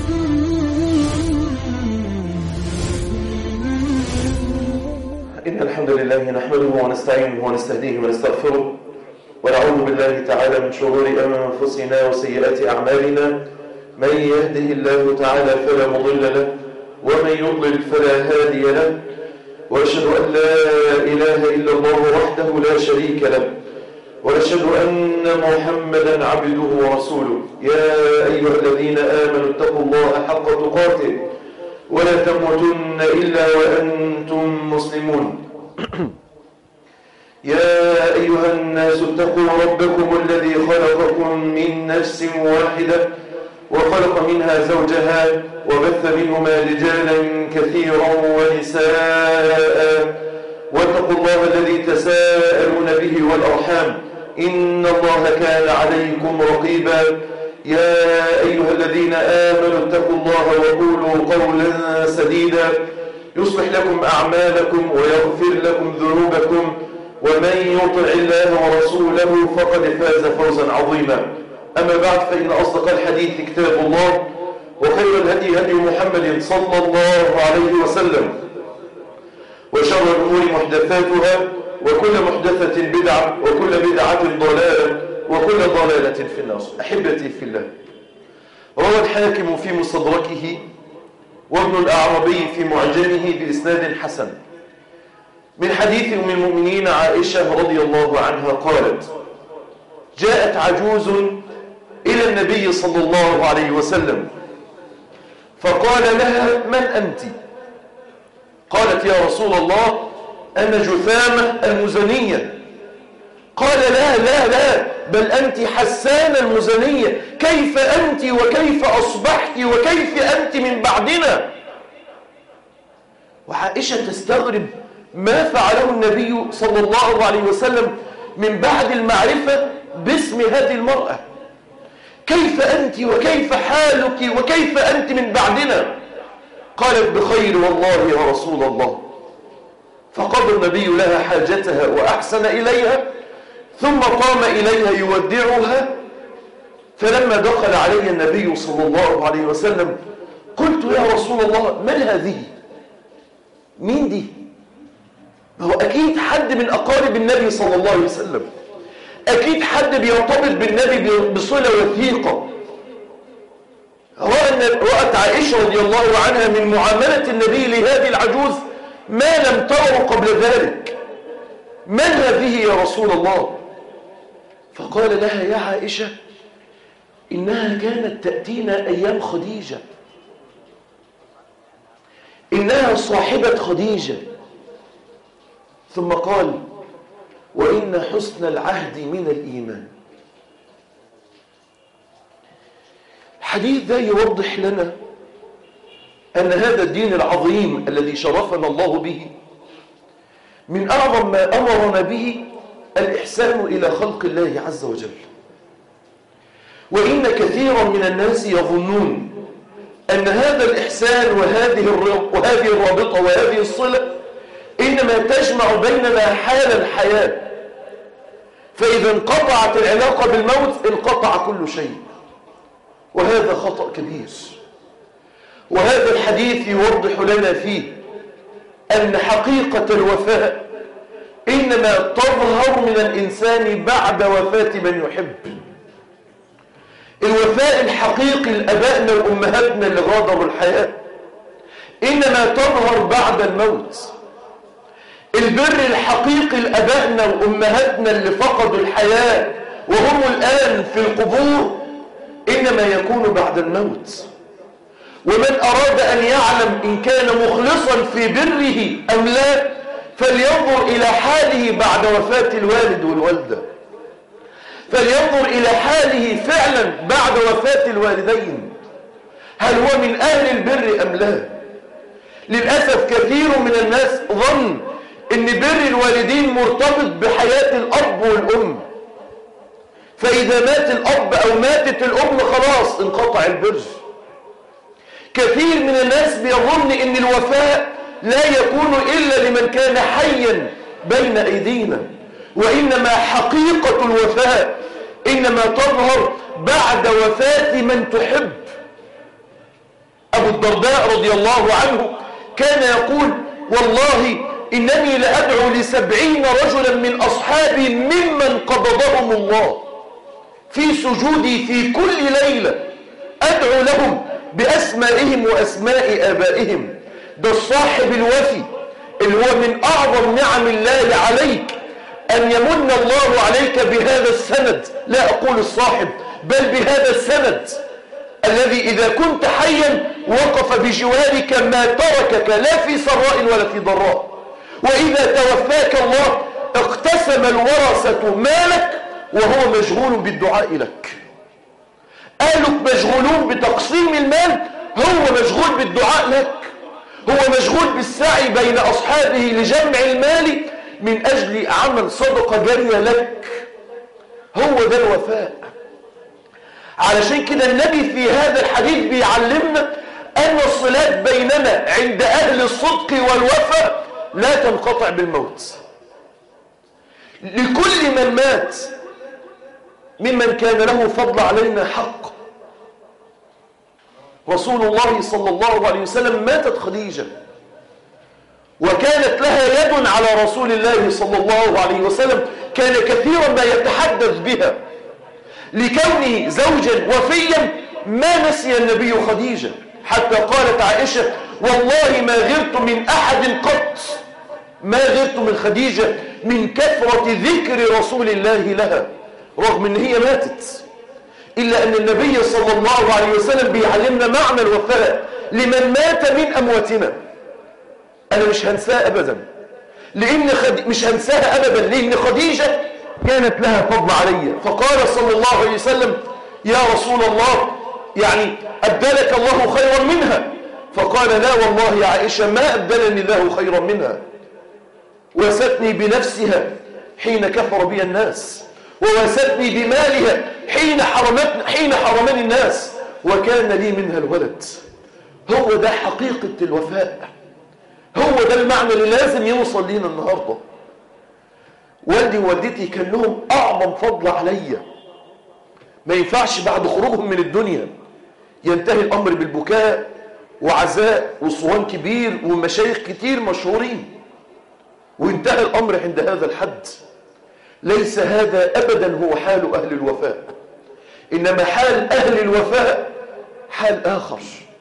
إن الحمد لله نحمده ونستعينه ونستهديه ونستغفره ونعوذ بالله تعالى من شرور أنفسنا وسيئات أعمالنا من يهده الله تعالى فلا مضل له ومن يضلل فلا هادي له وأشهد أن لا إله إلا الله وحده لا شريك له وأشهد أن محمدا عبده ورسوله يا أيها الذين آمنوا اتقوا الله حق تقاته ولا تموتن إلا وأنتم مسلمون يا أيها الناس اتقوا ربكم الذي خلقكم من نفس واحدة وخلق منها زوجها وبث منهما رجالا كثيرا ونساء واتقوا الله الذي تساءلون به والأرحام إن الله كان عليكم رقيبا يا أيها الذين آمنوا اتقوا الله وقولوا قولا سديدا يصلح لكم أعمالكم ويغفر لكم ذنوبكم ومن يطع الله ورسوله فقد فاز فوزا عظيما أما بعد فإن أصدق الحديث كتاب الله وخير الهدي هدي محمد صلى الله عليه وسلم وشر الأمور محدثاتها وكل محدثة بدعة وكل بدعة ضلالة وكل ضلالة في النار أحبتي في الله روى الحاكم في مستدركه وابن الأعربي في معجمه بإسناد حسن من حديث أم المؤمنين عائشة رضي الله عنها قالت جاءت عجوز إلى النبي صلى الله عليه وسلم فقال لها من أنت قالت يا رسول الله أنا جثامة المزنية قال لا لا لا بل أنت حسان المزنية كيف أنت وكيف أصبحت وكيف أنت من بعدنا وعائشة تستغرب ما فعله النبي صلى الله عليه وسلم من بعد المعرفة باسم هذه المرأة كيف أنت وكيف حالك وكيف أنت من بعدنا قالت بخير والله يا رسول الله فقضى النبي لها حاجتها وأحسن إليها ثم قام إليها يودعها فلما دخل علي النبي صلى الله عليه وسلم قلت يا رسول الله من هذه مين دي هو أكيد حد من أقارب النبي صلى الله عليه وسلم أكيد حد بيرتبط بالنبي بصلة وثيقة رأت عائشة رضي الله عنها من معاملة النبي لهذه العجوز ما لم تره قبل ذلك من هذه يا رسول الله فقال لها يا عائشة إنها كانت تأتينا أيام خديجة إنها صاحبة خديجة ثم قال وإن حسن العهد من الإيمان الحديث ده يوضح لنا أن هذا الدين العظيم الذي شرفنا الله به من أعظم ما أمرنا به الإحسان إلى خلق الله عز وجل وإن كثيرا من الناس يظنون أن هذا الإحسان وهذه وهذه الرابطة وهذه الصلة إنما تجمع بيننا حال الحياة فإذا انقطعت العلاقة بالموت انقطع كل شيء وهذا خطأ كبير وهذا الحديث يوضح لنا فيه أن حقيقة الوفاء إنما تظهر من الإنسان بعد وفاة من يحب الوفاء الحقيقي لأبائنا وأمهاتنا اللي غادروا الحياة إنما تظهر بعد الموت البر الحقيقي لأبائنا وأمهاتنا اللي فقدوا الحياة وهم الآن في القبور إنما يكون بعد الموت ومن أراد أن يعلم إن كان مخلصا في بره أم لا فلينظر إلى حاله بعد وفاة الوالد والوالدة فلينظر إلى حاله فعلا بعد وفاة الوالدين هل هو من أهل البر أم لا للأسف كثير من الناس ظن ان بر الوالدين مرتبط بحياة الأب والأم فإذا مات الأب أو ماتت الأم خلاص انقطع البر كثير من الناس بيظن ان الوفاء لا يكون إلا لمن كان حيا بين أيدينا وإنما حقيقة الوفاء إنما تظهر بعد وفاة من تحب الدرداء رضي الله عنه كان يقول والله إنني لأدعو لسبعين رجلا من أصحابي ممن قبضهم الله في سجودي في كل ليلة أدعو لهم بأسمائهم وأسماء آبائهم ده الصاحب الوفي اللي هو من أعظم نعم الله عليك أن يمن الله عليك بهذا السند لا أقول الصاحب بل بهذا السند الذي إذا كنت حيا وقف بجوارك ما تركك لا في سراء ولا في ضراء وإذا توفاك الله اقتسم الورثة مالك وهو مشغول بالدعاء لك قالوا مشغولون بتقسيم المال هو مشغول بالدعاء لك هو مشغول بالسعي بين أصحابه لجمع المال من أجل عمل صدقة جارية لك هو ده الوفاء علشان كده النبي في هذا الحديث بيعلمنا أن الصلات بيننا عند أهل الصدق والوفاء لا تنقطع بالموت لكل من مات ممن كان له فضل علينا حق رسول الله صلى الله عليه وسلم ماتت خديجة وكانت لها يد على رسول الله صلى الله عليه وسلم كان كثيرا ما يتحدث بها لكونه زوجا وفيا ما نسي النبي خديجة حتى قالت عائشة والله ما غرت من أحد قط ما غرت من خديجة من كثرة ذكر رسول الله لها رغم ان هي ماتت إلا أن النبي صلى الله عليه وسلم بيعلمنا معنى الوفاء لمن مات من أمواتنا أنا مش هنساه أبدا لأن خد... مش هنساها أبدا لأن خديجة كانت لها فضل علي فقال صلى الله عليه وسلم يا رسول الله يعني أبدلك الله خيرا منها فقال لا والله يا عائشة ما أبدلني الله خيرا منها وستني بنفسها حين كفر بي الناس ووستني بمالها حين حرمتني حين حرمني الناس وكان لي منها الولد هو ده حقيقة الوفاء هو ده المعنى اللي لازم يوصل لينا النهاردة والدي ووالدتي كان لهم أعظم فضل عليا ما ينفعش بعد خروجهم من الدنيا ينتهي الأمر بالبكاء وعزاء وصوان كبير ومشايخ كتير مشهورين وانتهى الأمر عند هذا الحد ليس هذا أبدا هو حال أهل الوفاء إنما حال أهل الوفاء حال آخر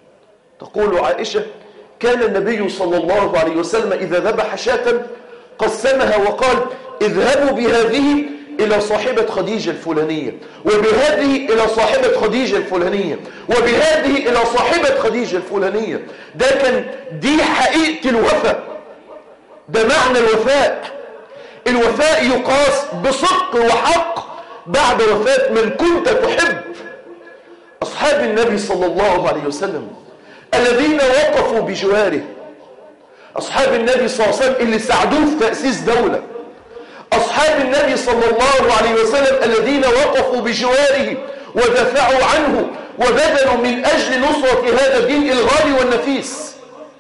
تقول عائشة كان النبي صلى الله عليه وسلم إذا ذبح شاة قسمها وقال اذهبوا بهذه إلى صاحبة خديجة الفلانية وبهذه إلى صاحبة خديجة الفلانية وبهذه إلى صاحبة خديجة الفلانية ده كان دي حقيقة الوفاء ده معنى الوفاء الوفاء يقاس بصدق وحق بعد وفاة من كنت تحب أصحاب النبي صلى الله عليه وسلم الذين وقفوا بجواره أصحاب النبي صلى الله عليه وسلم اللي ساعدوه في تأسيس دولة أصحاب النبي صلى الله عليه وسلم الذين وقفوا بجواره ودفعوا عنه وبذلوا من أجل نصرة هذا الدين الغالي والنفيس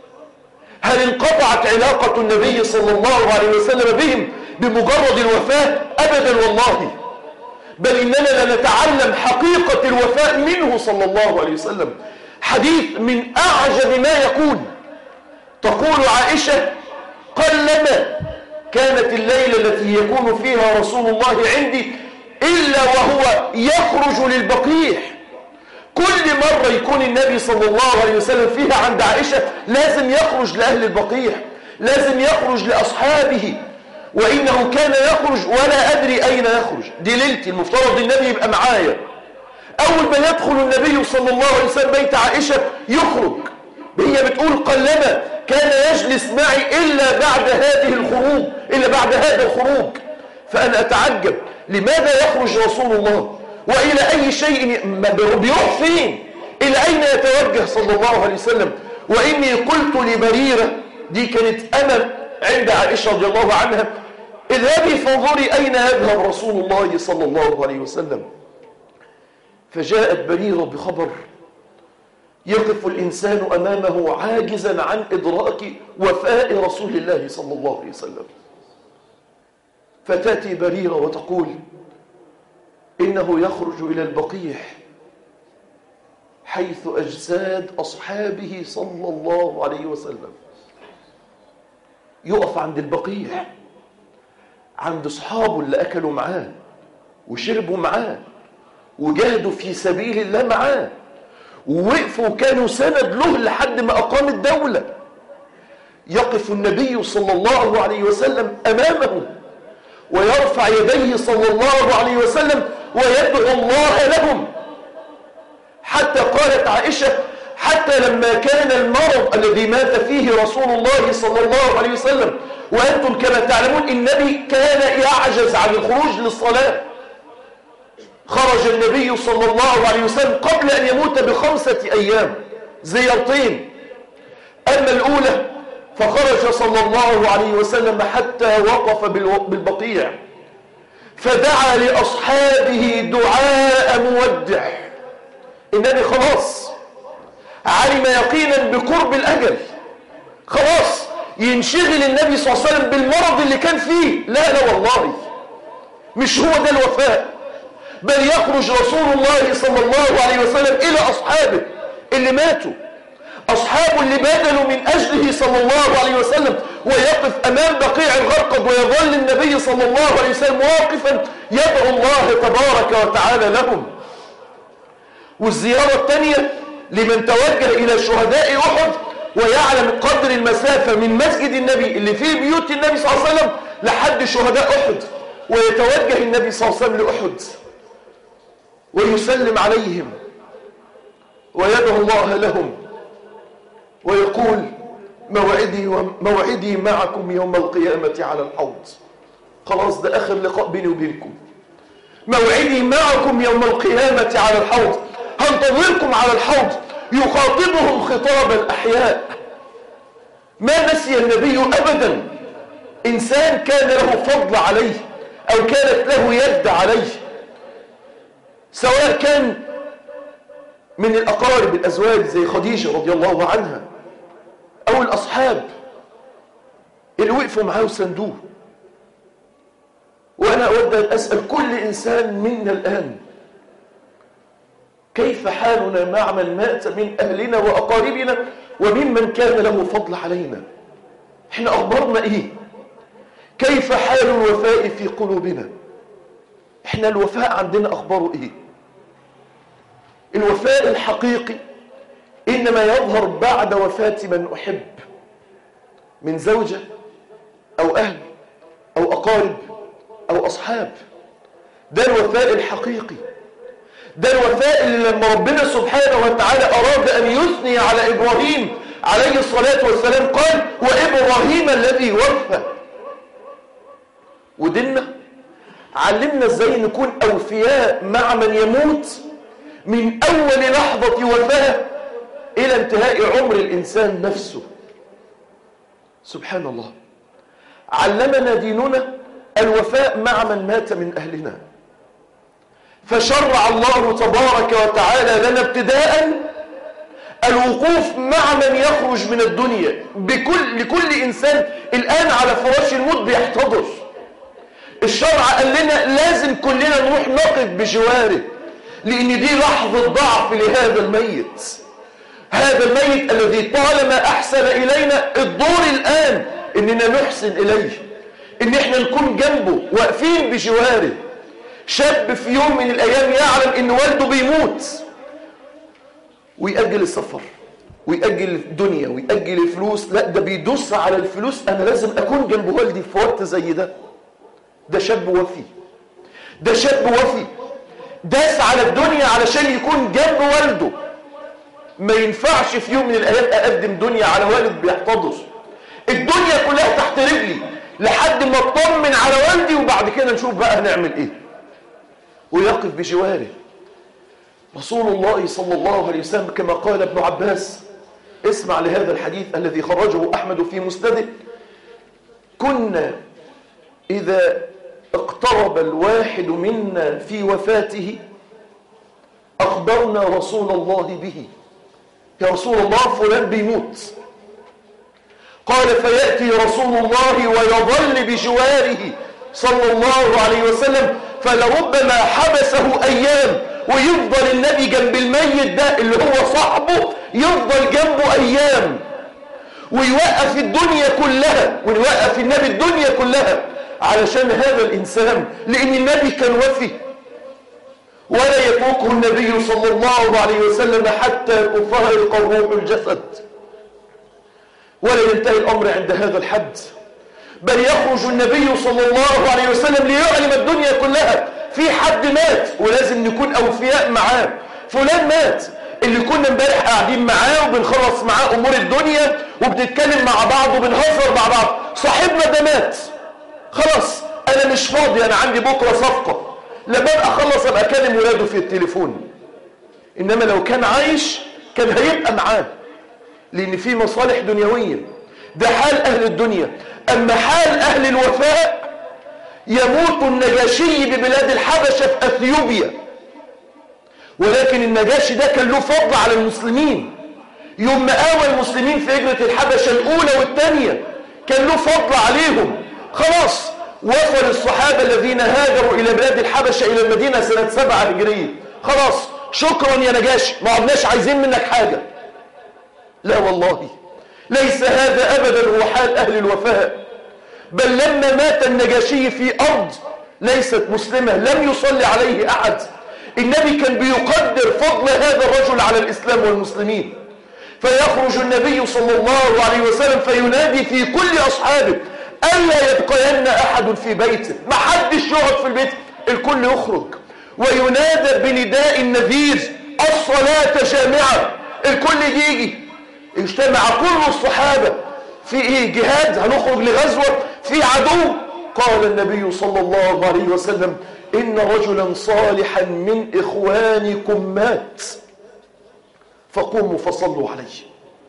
هل انقطعت علاقة النبي صلى الله عليه وسلم بهم بمجرد الوفاة أبدا والله بل إننا لنتعلم حقيقة الوفاء منه صلى الله عليه وسلم حديث من أعجب ما يقول تقول عائشة قلما كانت الليلة التي يكون فيها رسول الله عندي إلا وهو يخرج للبقيح كل مرة يكون النبي صلى الله عليه وسلم فيها عند عائشة لازم يخرج لأهل البقيح لازم يخرج لأصحابه وإنه كان يخرج ولا أدري أين يخرج دي ليلتي المفترض النبي يبقى معايا أول ما يدخل النبي صلى الله عليه وسلم بيت عائشة يخرج هي بتقول قلما كان يجلس معي إلا بعد هذه الخروج إلا بعد هذا الخروج فأنا أتعجب لماذا يخرج رسول الله وإلى أي شيء بيروح فين إلى أين يتوجه صلى الله عليه وسلم وإني قلت لبريرة دي كانت أمل عند عائشة رضي الله عنها اذهبي فانظري أين يذهب رسول الله صلى الله عليه وسلم فجاءت بريرة بخبر يقف الإنسان أمامه عاجزا عن إدراك وفاء رسول الله صلى الله عليه وسلم فتاتي بريرة وتقول إنه يخرج إلى البقيح حيث أجساد أصحابه صلى الله عليه وسلم يقف عند البقيع عند أصحابه اللي أكلوا معاه وشربوا معاه وجاهدوا في سبيل الله معاه ووقفوا وكانوا سند له لحد ما أقام الدولة يقف النبي صلى الله عليه وسلم أمامه ويرفع يديه صلى الله عليه وسلم ويدعو الله لهم حتى قالت عائشة حتى لما كان المرض الذي مات فيه رسول الله صلى الله عليه وسلم وأنتم كما تعلمون النبي كان يعجز عن الخروج للصلاة خرج النبي صلى الله عليه وسلم قبل أن يموت بخمسة أيام زيارتين أما الأولى فخرج صلى الله عليه وسلم حتى وقف بالبقيع فدعا لأصحابه دعاء مودع النبي خلاص علم يقينا بقرب الأجل خلاص ينشغل النبي صلى الله عليه وسلم بالمرض اللي كان فيه لا لا والله مش هو ده الوفاء بل يخرج رسول الله صلى الله عليه وسلم إلى أصحابه اللي ماتوا أصحابه اللي بذلوا من أجله صلى الله عليه وسلم ويقف أمام بقيع الغرقد ويظل النبي صلى الله عليه وسلم واقفا يدعو الله تبارك وتعالى لهم والزيارة الثانية لمن توجه إلى شهداء أحد ويعلم قدر المسافة من مسجد النبي اللي فيه بيوت النبي صلى الله عليه وسلم لحد شهداء أحد ويتوجه النبي صلى الله عليه وسلم لأحد ويسلم عليهم ويدعو الله لهم ويقول موعدي موعدي معكم يوم القيامة على الحوض خلاص ده آخر لقاء بيني وبينكم موعدي معكم يوم القيامة على الحوض هنتظركم على الحوض يخاطبهم خطاب الأحياء ما نسي النبي أبدا إنسان كان له فضل عليه أو كانت له يد عليه سواء كان من الأقارب الأزواج زي خديجة رضي الله عنها أو الأصحاب اللي وقفوا معاه وسندوه وأنا أود أن أسأل كل إنسان منا الآن كيف حالنا مع من مات من أهلنا وأقاربنا وممن كان له فضل علينا احنا أخبرنا إيه كيف حال الوفاء في قلوبنا احنا الوفاء عندنا أخباره إيه الوفاء الحقيقي إنما يظهر بعد وفاة من أحب من زوجة أو أهل أو أقارب أو أصحاب ده الوفاء الحقيقي ده الوفاء اللي لما ربنا سبحانه وتعالى أراد أن يثني على إبراهيم عليه الصلاة والسلام قال وإبراهيم الذي وفى وديننا علمنا ازاي نكون أوفياء مع من يموت من أول لحظة وفاة إلى انتهاء عمر الإنسان نفسه سبحان الله علمنا ديننا الوفاء مع من مات من أهلنا فشرع الله تبارك وتعالى لنا ابتداء الوقوف مع من يخرج من الدنيا بكل لكل إنسان الآن على فراش الموت بيحتضر الشرع قال لنا لازم كلنا نروح نقف بجواره لأن دي لحظة ضعف لهذا الميت هذا الميت الذي طالما أحسن إلينا الدور الآن إننا نحسن إليه إن إحنا نكون جنبه واقفين بجواره شاب في يوم من الأيام يعلم إن والده بيموت ويأجل السفر ويأجل الدنيا ويأجل الفلوس لا ده بيدوس على الفلوس أنا لازم أكون جنب والدي في وقت زي ده ده شاب وفي ده شاب وفي داس على الدنيا علشان يكون جنب والده ما ينفعش في يوم من الأيام أقدم دنيا على والد بيحتضر الدنيا كلها تحت رجلي لحد ما اطمن على والدي وبعد كده نشوف بقى هنعمل ايه ويقف بجواره رسول الله صلى الله عليه وسلم كما قال ابن عباس اسمع لهذا الحديث الذي خرجه أحمد في مسنده كنا إذا اقترب الواحد منا في وفاته أخبرنا رسول الله به يا رسول الله فلان بيموت قال فيأتي رسول الله ويظل بجواره صلى الله عليه وسلم فلربما حبسه أيام ويفضل النبي جنب الميت ده اللي هو صاحبه يفضل جنبه أيام ويوقف الدنيا كلها ويوقف النبي الدنيا كلها علشان هذا الإنسان لأن النبي كان وفي ولا يفوقه النبي صلى الله عليه وسلم حتى تفارق الروح الجسد ولا ينتهي الأمر عند هذا الحد بل يخرج النبي صلى الله عليه وسلم ليعلم الدنيا كلها في حد مات ولازم نكون أوفياء معاه فلان مات اللي كنا امبارح قاعدين معاه وبنخلص معاه أمور الدنيا وبنتكلم مع بعض وبنهزر مع بعض صاحبنا ده مات خلاص أنا مش فاضي أنا عندي بكرة صفقة لما ابقى اخلص ابقى اكلم ولاده في التليفون انما لو كان عايش كان هيبقى معاه لان في مصالح دنيويه ده حال اهل الدنيا اما حال اهل الوفاء يموت النجاشي ببلاد الحبشه في اثيوبيا ولكن النجاشي ده كان له فضل على المسلمين يوم ما قاوى المسلمين في هجره الحبشه الاولى والثانيه كان له فضل عليهم خلاص وصل الصحابة الذين هاجروا إلى بلاد الحبشة إلى المدينة سنة سبعة هجرية خلاص شكرا يا نجاشي ما عدناش عايزين منك حاجة لا والله ليس هذا أبدا هو حال أهل الوفاء بل لما مات النجاشي في أرض ليست مسلمة لم يصلي عليه أحد النبي كان بيقدر فضل هذا الرجل على الإسلام والمسلمين فيخرج النبي صلى الله عليه وسلم فينادي في كل أصحابه ألا يبقين أحد في بيته ما حدش يقعد في البيت الكل يخرج وينادى بنداء النذير الصلاة جامعة الكل يجي اجتمع كل الصحابة في ايه جهاد هنخرج لغزوة في عدو قال النبي صلى الله عليه وسلم إن رجلا صالحا من إخوانكم مات فقوموا فصلوا عليه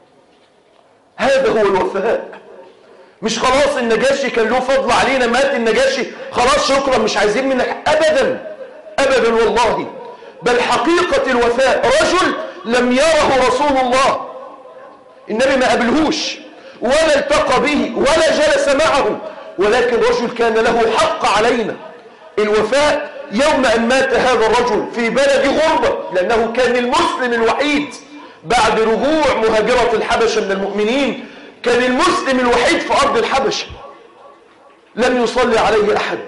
هذا هو الوفاء مش خلاص النجاشي كان له فضل علينا مات النجاشي خلاص شكرا مش عايزين منك ابدا ابدا والله بل حقيقة الوفاء رجل لم يره رسول الله النبي ما قابلهوش ولا التقى به ولا جلس معه ولكن رجل كان له حق علينا الوفاء يوم أن مات هذا الرجل في بلد غربة لأنه كان المسلم الوحيد بعد رجوع مهاجرة الحبشة من المؤمنين كان المسلم الوحيد في أرض الحبشة لم يصلي عليه أحد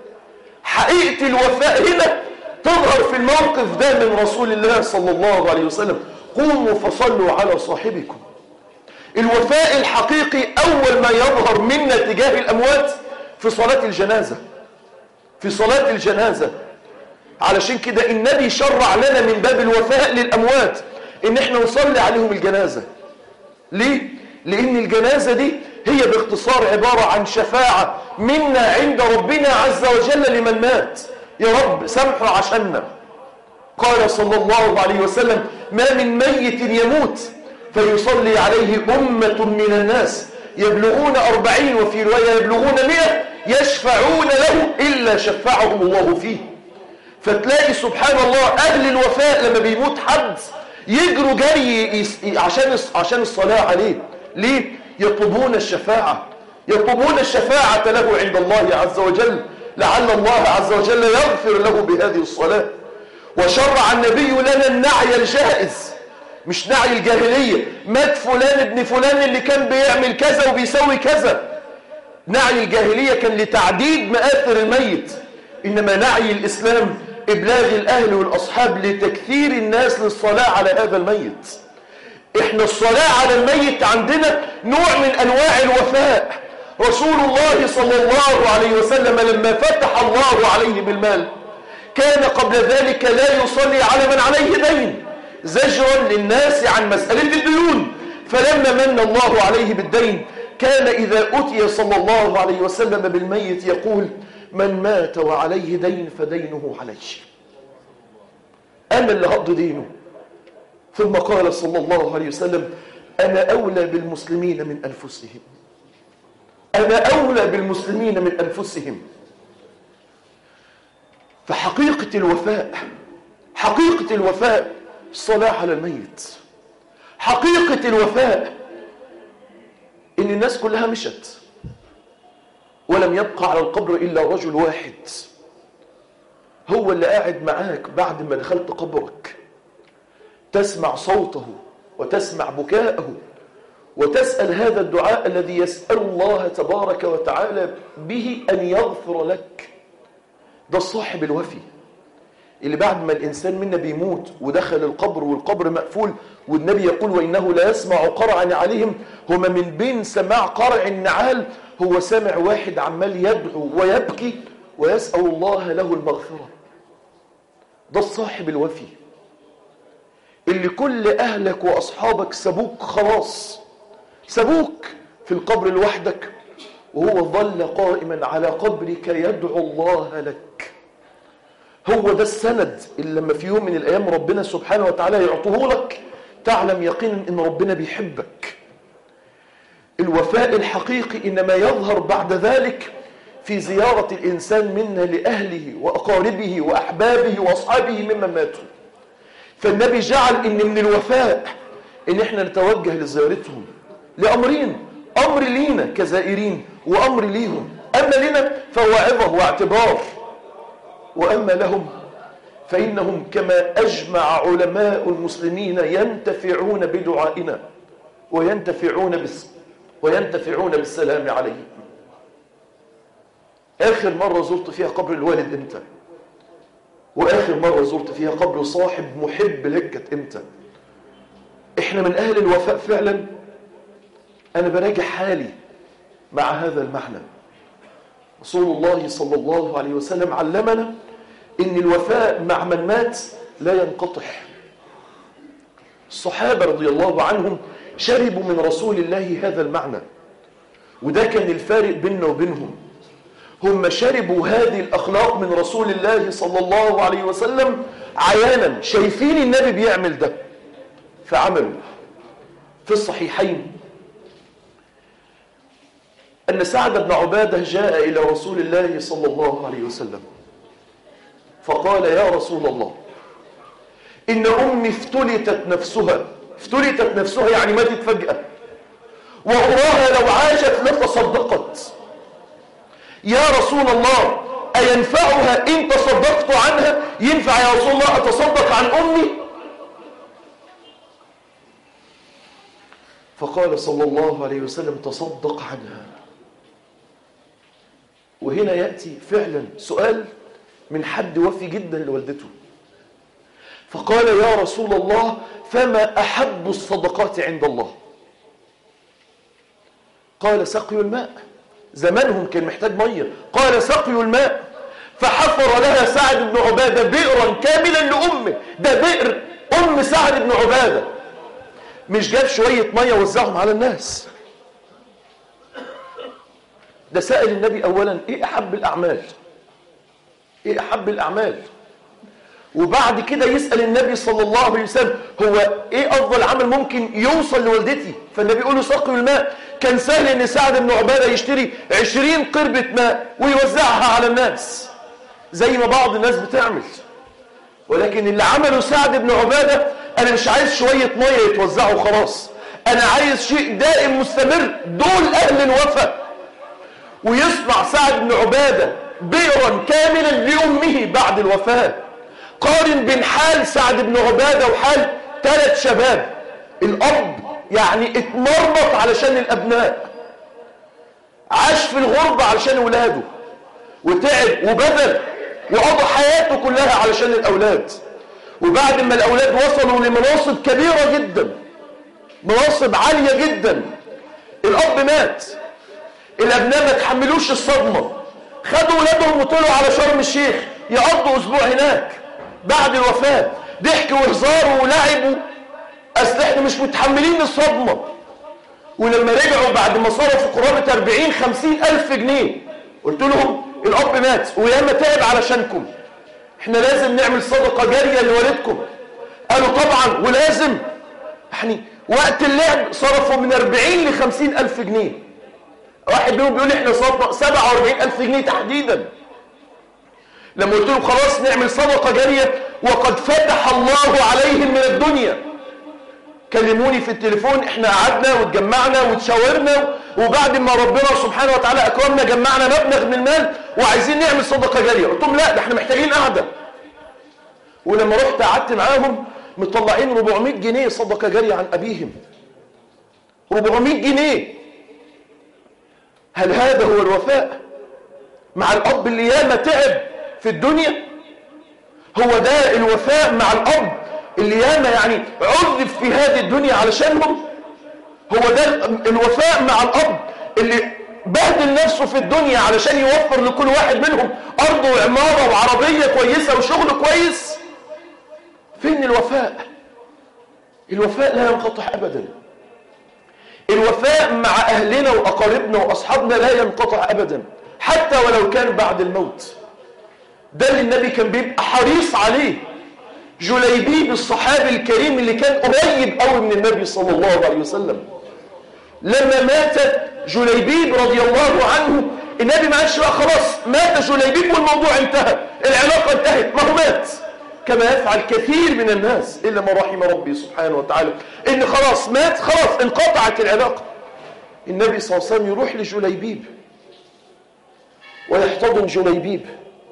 حقيقة الوفاء هنا تظهر في الموقف ده من رسول الله صلى الله عليه وسلم قوموا فصلوا على صاحبكم الوفاء الحقيقي أول ما يظهر منا تجاه الأموات في صلاة الجنازة في صلاة الجنازة علشان كده النبي شرع لنا من باب الوفاء للأموات إن احنا نصلي عليهم الجنازة ليه؟ لأن الجنازة دي هي باختصار عبارة عن شفاعة منا عند ربنا عز وجل لمن مات يا رب سامحه عشاننا قال صلى الله عليه وسلم ما من ميت يموت فيصلي عليه أمة من الناس يبلغون أربعين وفي رواية يبلغون مئة يشفعون له إلا شفعهم الله فيه فتلاقي سبحان الله أهل الوفاء لما بيموت حد يجروا جري عشان عشان الصلاة عليه ليه؟ يطلبون الشفاعة يطلبون الشفاعة له عند الله عز وجل لعل الله عز وجل يغفر له بهذه الصلاة وشرع النبي لنا النعي الجائز مش نعي الجاهلية مات فلان ابن فلان اللي كان بيعمل كذا وبيسوي كذا نعي الجاهلية كان لتعديد مآثر الميت إنما نعي الإسلام إبلاغ الأهل والأصحاب لتكثير الناس للصلاة على هذا الميت إحنا الصلاة على الميت عندنا نوع من أنواع الوفاء رسول الله صلى الله عليه وسلم لما فتح الله عليه بالمال كان قبل ذلك لا يصلي على من عليه دين زجرا للناس عن مسألة الديون فلما من الله عليه بالدين كان إذا أتي صلى الله عليه وسلم بالميت يقول من مات وعليه دين فدينه عليه أنا اللي هقضي دينه ثم قال صلى الله عليه وسلم أنا أولى بالمسلمين من أنفسهم أنا أولى بالمسلمين من أنفسهم فحقيقة الوفاء حقيقة الوفاء الصلاة على الميت حقيقة الوفاء إن الناس كلها مشت ولم يبقى على القبر إلا رجل واحد هو اللي قاعد معاك بعد ما دخلت قبرك تسمع صوته وتسمع بكاءه وتسأل هذا الدعاء الذي يسأل الله تبارك وتعالى به أن يغفر لك ده الصاحب الوفي اللي بعد ما الإنسان منا بيموت ودخل القبر والقبر مقفول والنبي يقول وإنه لا يسمع قرعا عليهم هما من بين سماع قرع النعال هو سامع واحد عمال يدعو ويبكي ويسأل الله له المغفرة ده الصاحب الوفي اللي كل أهلك وأصحابك سابوك خلاص سابوك في القبر لوحدك وهو ظل قائما على قبرك يدعو الله لك هو ده السند اللي لما في يوم من الأيام ربنا سبحانه وتعالى يعطوه لك تعلم يقينا إن ربنا بيحبك الوفاء الحقيقي إنما يظهر بعد ذلك في زيارة الإنسان منا لأهله وأقاربه وأحبابه وأصحابه ممن ماتوا فالنبي جعل إن من الوفاء إن إحنا نتوجه لزيارتهم لأمرين أمر لينا كزائرين وأمر ليهم أما لنا فهو عظة واعتبار وأما لهم فإنهم كما أجمع علماء المسلمين ينتفعون بدعائنا وينتفعون بس وينتفعون بالسلام عليهم آخر مرة زرت فيها قبر الوالد إمتى وآخر مرة زرت فيها قبر صاحب محب لك كانت إمتى إحنا من أهل الوفاء فعلا أنا براجع حالي مع هذا المعنى رسول الله صلى الله عليه وسلم علمنا إن الوفاء مع من مات لا ينقطع الصحابة رضي الله عنهم شربوا من رسول الله هذا المعنى وده كان الفارق بيننا وبينهم هم شربوا هذه الأخلاق من رسول الله صلى الله عليه وسلم عيانا شايفين النبي بيعمل ده فعملوا في الصحيحين أن سعد بن عبادة جاء إلى رسول الله صلى الله عليه وسلم فقال يا رسول الله إن أمي افتلتت نفسها افتلتت نفسها يعني ماتت فجأة وأراها لو عاشت لتصدقت يا رسول الله أينفعها إن تصدقت عنها ينفع يا رسول الله أتصدق عن أمي فقال صلى الله عليه وسلم تصدق عنها وهنا يأتي فعلا سؤال من حد وفي جدا لوالدته فقال يا رسول الله فما أحب الصدقات عند الله قال سقي الماء زمانهم كان محتاج مية قال سقي الماء فحفر لها سعد بن عبادة بئرا كاملا لأمه ده بئر أم سعد بن عبادة مش جاب شوية مية وزعهم على الناس ده سأل النبي أولا إيه أحب الأعمال إيه أحب الأعمال وبعد كده يسأل النبي صلى الله عليه وسلم هو إيه أفضل عمل ممكن يوصل لوالدتي فالنبي يقول له سقي الماء كان سهل ان سعد بن عبادة يشتري عشرين قربة ماء ويوزعها على الناس زي ما بعض الناس بتعمل ولكن اللي عمله سعد بن عبادة انا مش عايز شوية مية يتوزعوا خلاص انا عايز شيء دائم مستمر دول اهل الوفا ويصنع سعد بن عبادة بئرا كاملا لأمه بعد الوفاة قارن بين حال سعد بن عبادة وحال ثلاث شباب الأب يعني اتمرمط علشان الأبناء عاش في الغربة علشان أولاده وتعب وبذل وقضى حياته كلها علشان الأولاد وبعد ما الأولاد وصلوا لمناصب كبيرة جدا مناصب عالية جدا الأب مات الأبناء ما تحملوش الصدمة خدوا ولادهم وطلعوا على شرم الشيخ يقضوا أسبوع هناك بعد الوفاة ضحكوا وهزاروا ولعبوا أصل احنا مش متحملين الصدمة ولما رجعوا بعد ما صرفوا قرابة 40 50 ألف جنيه قلت لهم الأب مات وياما تعب علشانكم احنا لازم نعمل صدقة جارية لوالدكم قالوا طبعا ولازم يعني وقت اللعب صرفوا من 40 ل 50 ألف جنيه واحد منهم بيقول لي احنا صرفنا 47 ألف جنيه تحديدا لما قلت لهم خلاص نعمل صدقة جارية وقد فتح الله عليهم من الدنيا كلموني في التليفون احنا قعدنا واتجمعنا وتشاورنا وبعد ما ربنا سبحانه وتعالى اكرمنا جمعنا مبلغ من المال وعايزين نعمل صدقه جاريه قلت لهم لا ده احنا محتاجين قعده ولما رحت قعدت معاهم مطلعين 400 جنيه صدقه جاريه عن ابيهم 400 جنيه هل هذا هو الوفاء مع الاب اللي ياما تعب في الدنيا هو ده الوفاء مع الاب اللي ياما يعني عذب في هذه الدنيا علشانهم هو ده الوفاء مع الاب اللي بهدل نفسه في الدنيا علشان يوفر لكل واحد منهم ارض وعماره وعربيه كويسه وشغل كويس فين الوفاء الوفاء لا ينقطع ابدا الوفاء مع اهلنا واقاربنا واصحابنا لا ينقطع ابدا حتى ولو كان بعد الموت ده اللي النبي كان بيبقى حريص عليه جليبيب الصحابي الكريم اللي كان قريب قوي من النبي صلى الله عليه وسلم لما مات جليبيب رضي الله عنه النبي ما قالش بقى خلاص مات جليبيب والموضوع انتهى العلاقه انتهت ما هو مات كما يفعل كثير من الناس الا ما رحم ربي سبحانه وتعالى ان خلاص مات خلاص انقطعت العلاقه النبي صلى الله عليه وسلم يروح لجليبيب ويحتضن جليبيب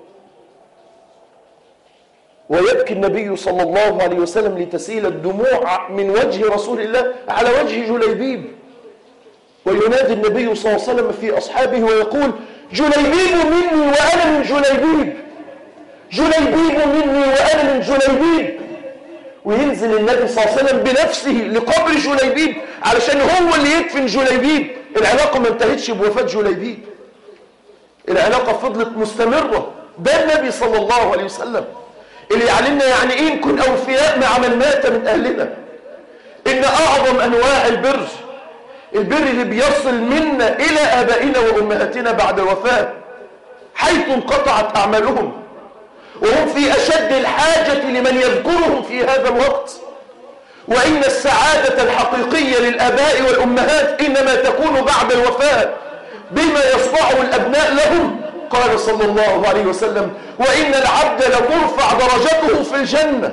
ويبكي النبي صلى الله عليه وسلم لتسيل الدموع من وجه رسول الله على وجه جليبيب وينادي النبي صلى الله عليه وسلم في أصحابه ويقول جليبيب مني وأنا من جليبيب جليبيب مني وأنا من جليبيب وينزل النبي صلى الله عليه وسلم بنفسه لقبر جليبيب علشان هو اللي يدفن جليبيب العلاقة ما انتهتش بوفاة جليبيب العلاقة فضلت مستمرة ده النبي صلى الله عليه وسلم اللي يعلمنا يعني ايه نكون اوفياء مع من مات من اهلنا ان اعظم انواع البر البر اللي بيصل منا الى ابائنا وامهاتنا بعد الوفاه حيث انقطعت اعمالهم وهم في اشد الحاجه لمن يذكرهم في هذا الوقت وان السعاده الحقيقيه للاباء والامهات انما تكون بعد الوفاه بما يصنعه الابناء لهم قال صلى الله عليه وسلم وإن العبد لترفع درجته في الجنة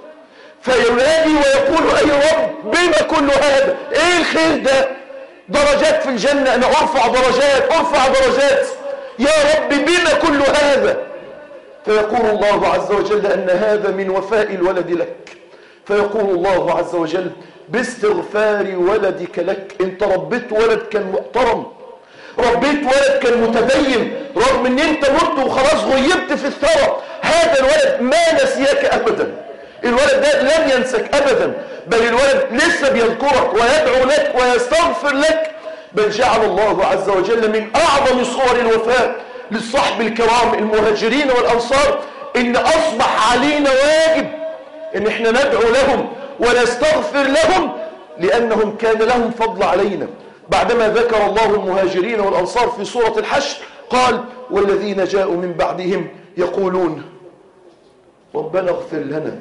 فينادي ويقول أي رب بما كل هذا إيه الخير ده درجات في الجنة أنا أرفع درجات أرفع درجات يا رب بما كل هذا فيقول الله عز وجل أن هذا من وفاء الولد لك فيقول الله عز وجل باستغفار ولدك لك انت ربيت ولد كان محترم ربيت ولد كان متدين رغم ان انت مت وخلاص غيبت في الثرى هذا الولد ما نسيك ابدا الولد ده لم ينسك ابدا بل الولد لسه بيذكرك ويدعو لك ويستغفر لك بل جعل الله عز وجل من اعظم صور الوفاء للصحب الكرام المهاجرين والانصار ان اصبح علينا واجب ان احنا ندعو لهم ونستغفر لهم لانهم كان لهم فضل علينا بعدما ذكر الله المهاجرين والأنصار في سورة الحشر قال والذين جاءوا من بعدهم يقولون ربنا اغفر لنا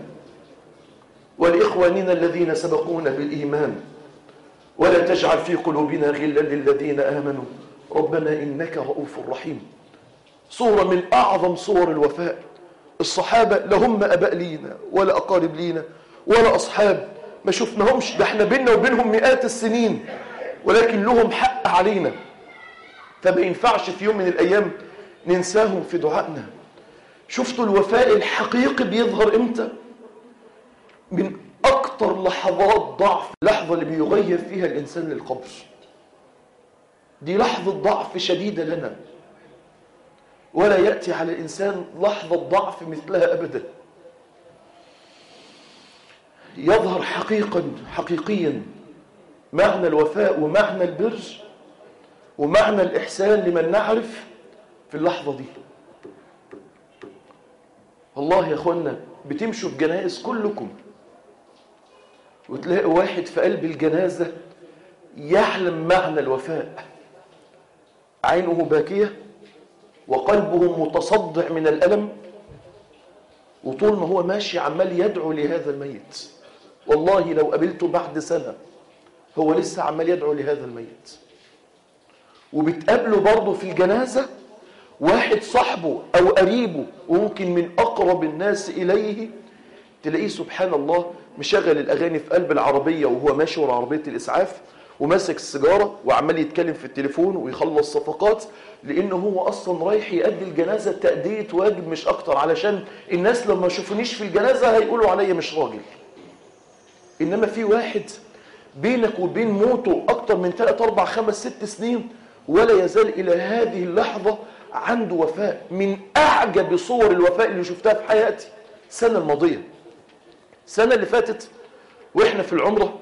ولإخواننا الذين سبقونا بالإيمان ولا تجعل في قلوبنا غلا للذين آمنوا ربنا إنك رؤوف رحيم صورة من أعظم صور الوفاء الصحابة لهم أباء لينا ولا أقارب لينا ولا أصحاب ما شفناهمش ده احنا بيننا وبينهم مئات السنين ولكن لهم حق علينا فما ينفعش في يوم من الأيام ننساهم في دعائنا شفتوا الوفاء الحقيقي بيظهر امتى من أكتر لحظات ضعف اللحظة اللي بيغير فيها الإنسان للقبر دي لحظة ضعف شديدة لنا ولا يأتي على الإنسان لحظة ضعف مثلها أبدا يظهر حقيقا حقيقيا معنى الوفاء ومعنى البر ومعنى الإحسان لمن نعرف في اللحظة دي والله يا أخوانا بتمشوا في جنائز كلكم وتلاقي واحد في قلب الجنازة يعلم معنى الوفاء عينه باكية وقلبه متصدع من الألم وطول ما هو ماشي عمال يدعو لهذا الميت والله لو قابلته بعد سنة هو لسه عمال يدعو لهذا الميت وبتقابله برضه في الجنازة واحد صاحبه أو قريبه وممكن من أقرب الناس إليه تلاقيه سبحان الله مشغل الأغاني في قلب العربية وهو ماشي ورا عربية الإسعاف وماسك السيجارة وعمال يتكلم في التليفون ويخلص صفقات لأنه هو أصلا رايح يأدي الجنازة تأدية واجب مش أكتر علشان الناس لما يشوفونيش في الجنازة هيقولوا عليا مش راجل إنما في واحد بينك وبين موته أكتر من 3 4 5 6 سنين ولا يزال إلى هذه اللحظة عنده وفاء من أعجب صور الوفاء اللي شفتها في حياتي السنة الماضية السنة اللي فاتت وإحنا في العمرة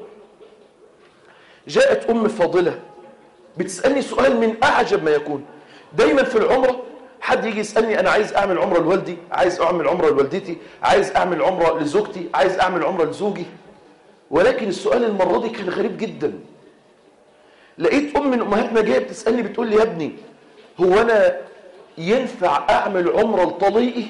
جاءت أم فاضلة بتسألني سؤال من أعجب ما يكون دايما في العمرة حد يجي يسألني أنا عايز أعمل عمرة لوالدي عايز أعمل عمرة لوالدتي عايز أعمل عمرة لزوجتي عايز أعمل عمرة لزوجي ولكن السؤال المرة دي كان غريب جدا لقيت أم من أمهاتنا جاية بتسألني بتقول لي يا ابني هو أنا ينفع أعمل عمرة لطليقي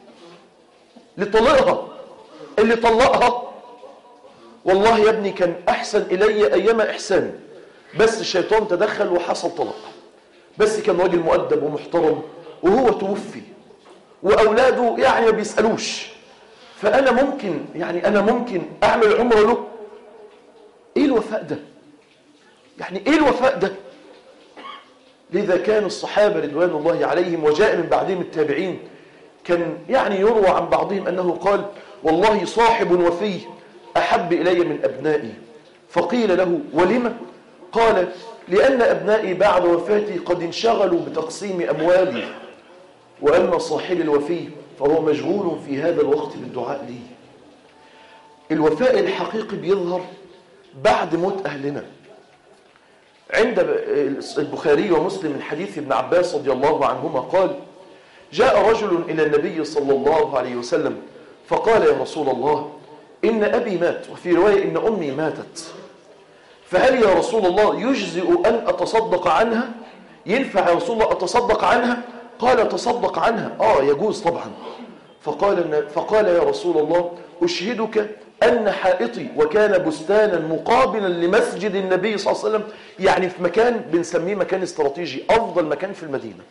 لطليقها اللي طلقها والله يا ابني كان أحسن إلي أيام إحسان بس الشيطان تدخل وحصل طلاق بس كان راجل مؤدب ومحترم وهو توفي وأولاده يعني ما بيسألوش فأنا ممكن يعني أنا ممكن أعمل عمرة له إيه الوفاء ده يعني إيه الوفاء ده لذا كان الصحابة رضوان الله عليهم وجاء من بعدهم التابعين كان يعني يروى عن بعضهم أنه قال والله صاحب وفي أحب إلي من أبنائي فقيل له ولم قال لأن أبنائي بعد وفاتي قد انشغلوا بتقسيم أموالي وأما صاحب الوفي فهو مشغول في هذا الوقت بالدعاء لي الوفاء الحقيقي بيظهر بعد موت أهلنا عند البخاري ومسلم من حديث ابن عباس رضي الله عنهما قال جاء رجل إلى النبي صلى الله عليه وسلم فقال يا رسول الله إن أبي مات وفي رواية إن أمي ماتت فهل يا رسول الله يجزئ أن أتصدق عنها ينفع يا رسول الله أتصدق عنها قال تصدق عنها آه يجوز طبعا فقال, فقال يا رسول الله أشهدك أن حائطي وكان بستانا مقابلا لمسجد النبي صلى الله عليه وسلم يعني في مكان بنسميه مكان استراتيجي أفضل مكان في المدينة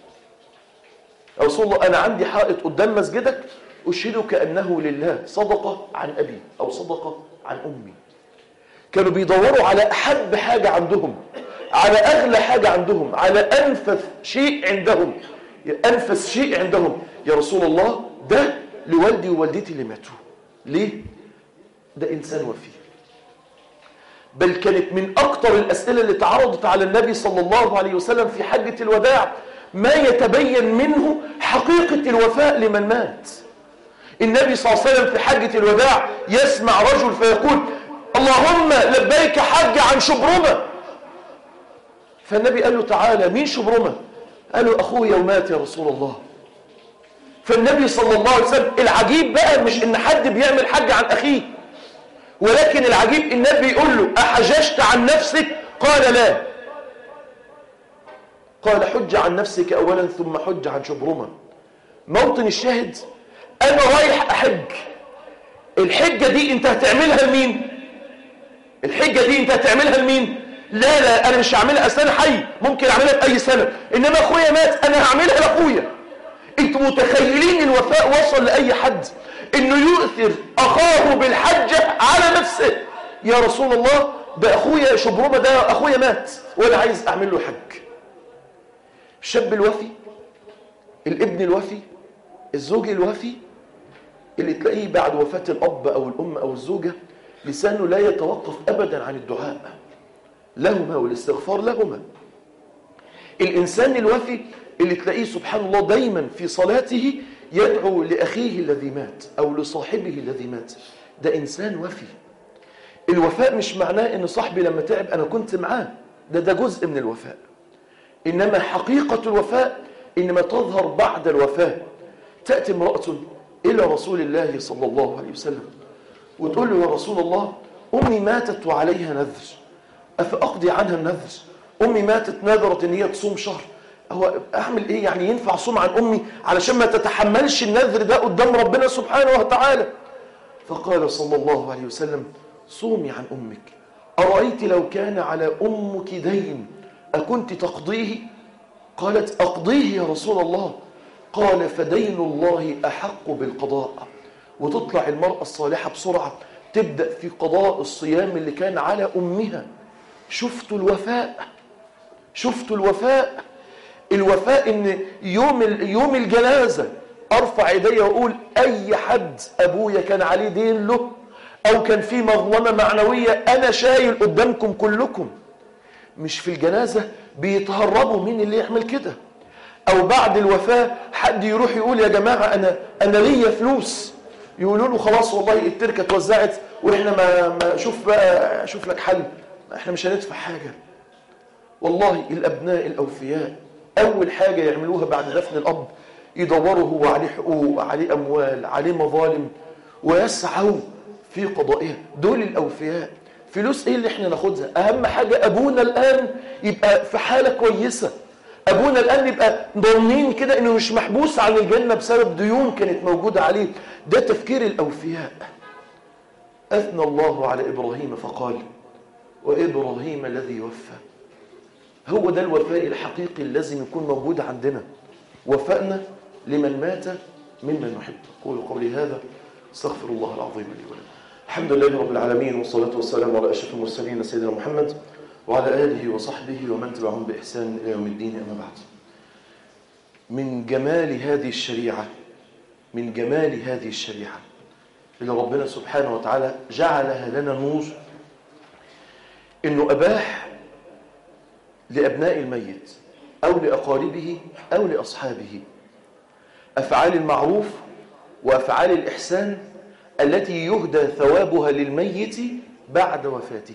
يا رسول الله أنا عندي حائط قدام مسجدك أشهدك أنه لله صدقة عن أبي أو صدقة عن أمي كانوا بيدوروا على أحب حاجة عندهم على أغلى حاجة عندهم على أنفث شيء عندهم أنفس شيء عندهم يا رسول الله ده لوالدي ووالدتي اللي ماتوا ليه؟ ده إنسان وفي بل كانت من أكتر الأسئلة اللي تعرضت على النبي صلى الله عليه وسلم في حجة الوداع ما يتبين منه حقيقة الوفاء لمن مات النبي صلى الله عليه وسلم في حجة الوداع يسمع رجل فيقول اللهم لبيك حج عن شبرمة فالنبي قال له تعالى مين شبرمة قال له أخويا ومات يا رسول الله فالنبي صلى الله عليه وسلم العجيب بقى مش ان حد بيعمل حج عن أخيه ولكن العجيب النبي يقول له أحججت عن نفسك قال لا قال حج عن نفسك أولا ثم حج عن شبرمة موطن الشاهد أنا رايح أحج الحجة دي أنت هتعملها لمين الحجة دي أنت هتعملها لمين لا لا أنا مش هعملها أسنة حي ممكن أعملها في أي سنة إنما أخويا مات أنا هعملها لأخويا أنتوا متخيلين الوفاء وصل لأي حد إنه يؤثر أخاه بالحجة على نفسه يا رسول الله ده أخويا شبرمة ده أخويا مات وأنا عايز أعمل له حج الشاب الوفي الابن الوفي الزوج الوفي اللي تلاقيه بعد وفاة الأب أو الأم أو الزوجة لسانه لا يتوقف أبدا عن الدعاء لهما والاستغفار لهما الإنسان الوفي اللي تلاقيه سبحان الله دايما في صلاته يدعو لأخيه الذي مات أو لصاحبه الذي مات ده إنسان وفي الوفاء مش معناه إن صاحبي لما تعب أنا كنت معاه ده ده جزء من الوفاء إنما حقيقة الوفاء إنما تظهر بعد الوفاة تأتي امرأة إلى رسول الله صلى الله عليه وسلم وتقول له يا رسول الله أمي ماتت وعليها نذر أفأقضي عنها النذر أمي ماتت نذرت إن هي تصوم شهر هو أعمل إيه يعني ينفع صوم عن أمي علشان ما تتحملش النذر ده قدام ربنا سبحانه وتعالى فقال صلى الله عليه وسلم صومي عن أمك أرأيت لو كان على أمك دين أكنت تقضيه قالت أقضيه يا رسول الله قال فدين الله أحق بالقضاء وتطلع المرأة الصالحة بسرعة تبدأ في قضاء الصيام اللي كان على أمها شفتوا الوفاء شفتوا الوفاء الوفاء ان يوم يوم الجنازة ارفع ايدي واقول اي حد ابويا كان عليه دين له او كان في مظلمة معنوية انا شايل قدامكم كلكم مش في الجنازة بيتهربوا مين اللي يعمل كده او بعد الوفاة حد يروح يقول يا جماعة انا انا ليا فلوس يقولوا له خلاص والله التركة اتوزعت واحنا ما, ما شوف بقى شوف لك حل احنا مش هندفع حاجة والله الابناء الاوفياء اول حاجة يعملوها بعد دفن الاب يدوروا هو عليه حقوق عليه اموال عليه مظالم ويسعوا في قضائها دول الاوفياء فلوس ايه اللي احنا ناخدها اهم حاجة ابونا الان يبقى في حالة كويسة ابونا الان يبقى ضامنين كده انه مش محبوس عن الجنة بسبب ديون كانت موجودة عليه ده تفكير الاوفياء اثنى الله على ابراهيم فقال وابراهيم الذي وفى هو ده الوفاء الحقيقي اللي لازم يكون موجود عندنا وفائنا لمن مات ممن نحب قولوا قولي هذا استغفر الله العظيم لي ولكم الحمد لله رب العالمين والصلاة والسلام على أشرف المرسلين سيدنا محمد وعلى آله وصحبه ومن تبعهم بإحسان إلى يوم الدين أما بعد من جمال هذه الشريعة من جمال هذه الشريعة اللي ربنا سبحانه وتعالى جعلها لنا نور إنه أباح لأبناء الميت أو لأقاربه أو لأصحابه أفعال المعروف وأفعال الإحسان التي يهدى ثوابها للميت بعد وفاته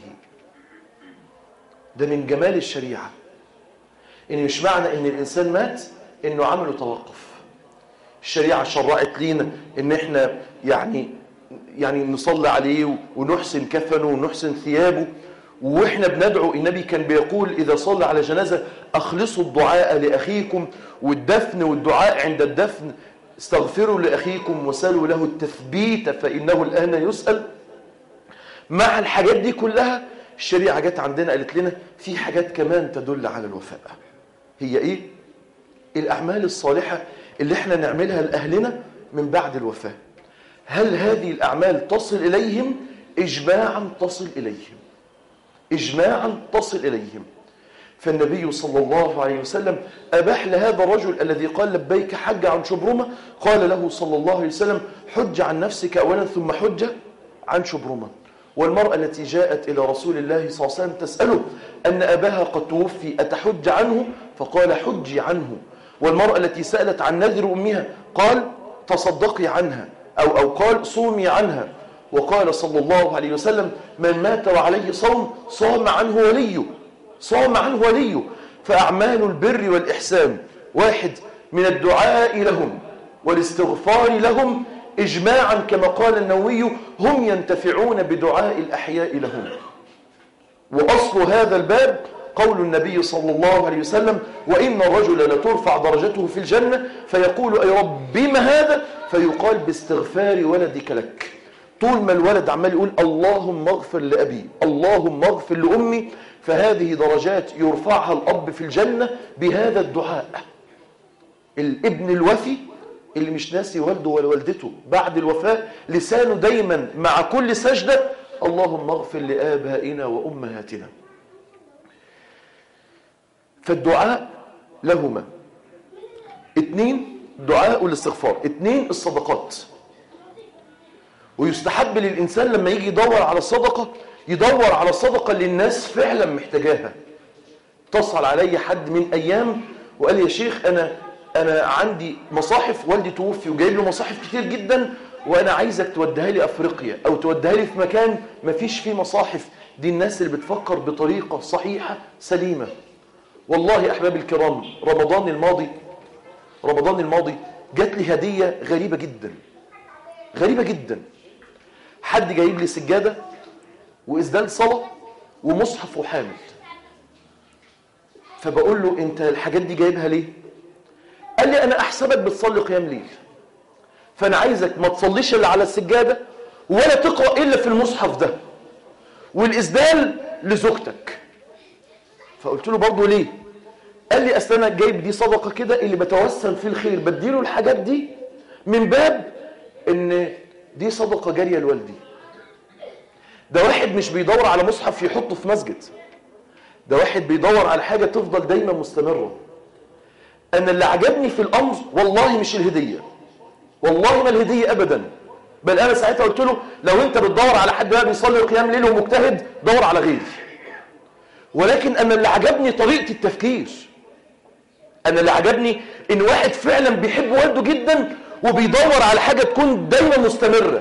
ده من جمال الشريعة إن مش معنى إن الإنسان مات إنه عمله توقف الشريعة شرعت لينا إن إحنا يعني يعني نصلي عليه ونحسن كفنه ونحسن ثيابه واحنا بندعو النبي كان بيقول اذا صلى على جنازه اخلصوا الدعاء لاخيكم والدفن والدعاء عند الدفن استغفروا لاخيكم وسلوا له التثبيت فانه الان يسال مع الحاجات دي كلها الشريعه جت عندنا قالت لنا في حاجات كمان تدل على الوفاء هي ايه الاعمال الصالحه اللي احنا نعملها لاهلنا من بعد الوفاه هل هذه الاعمال تصل اليهم اجماعا تصل اليهم إجماعا تصل إليهم فالنبي صلى الله عليه وسلم أباح لهذا الرجل الذي قال لبيك حج عن شبرمة قال له صلى الله عليه وسلم حج عن نفسك أولا ثم حج عن شبرمة والمرأة التي جاءت إلى رسول الله صلى الله عليه وسلم تسأله أن أباها قد توفي أتحج عنه فقال حجي عنه والمرأة التي سألت عن نذر أمها قال تصدقي عنها أو, أو قال صومي عنها وقال صلى الله عليه وسلم من مات وعليه صوم صام عنه وليه صام عنه وليه فأعمال البر والإحسان واحد من الدعاء لهم والاستغفار لهم إجماعا كما قال النووي هم ينتفعون بدعاء الأحياء لهم وأصل هذا الباب قول النبي صلى الله عليه وسلم وإن الرجل لترفع درجته في الجنة فيقول أي رب بما هذا فيقال باستغفار ولدك لك طول ما الولد عمال يقول اللهم اغفر لأبي اللهم اغفر لأمي فهذه درجات يرفعها الأب في الجنة بهذا الدعاء الابن الوفي اللي مش ناسي والده ولا والدته بعد الوفاة لسانه دايما مع كل سجدة اللهم اغفر لآبائنا وأمهاتنا فالدعاء لهما اتنين دعاء والاستغفار اتنين الصدقات ويستحب للإنسان لما يجي يدور على الصدقة يدور على الصدقة اللي الناس فعلا محتاجاها اتصل علي حد من أيام وقال لي يا شيخ أنا أنا عندي مصاحف والدي توفي وجايب له مصاحف كتير جدا وأنا عايزك توديها لي أفريقيا أو توديها لي في مكان ما فيش فيه مصاحف دي الناس اللي بتفكر بطريقة صحيحة سليمة والله أحباب الكرام رمضان الماضي رمضان الماضي جات لي هدية غريبة جدا غريبة جدا حد جايب لي سجادة وإسدال صلاة ومصحف وحامل فبقول له انت الحاجات دي جايبها ليه قال لي انا احسبك بتصلي قيام ليل فانا عايزك ما تصليش الا على السجادة ولا تقرأ الا في المصحف ده والإسدال لزوجتك فقلت له برضه ليه قال لي اصل انا جايب دي صدقة كده اللي بتوسل في الخير بديله الحاجات دي من باب ان دي صدقة جارية لوالدي ده واحد مش بيدور على مصحف يحطه في مسجد ده واحد بيدور على حاجة تفضل دايما مستمرة أنا اللي عجبني في الأمر والله مش الهدية والله ما الهدية أبدا بل أنا ساعتها قلت له لو أنت بتدور على حد بقى بيصلي قيام ليل ومجتهد دور على غيري ولكن أنا اللي عجبني طريقة التفكير أنا اللي عجبني إن واحد فعلا بيحب والده جدا وبيدور على حاجة تكون دايما مستمرة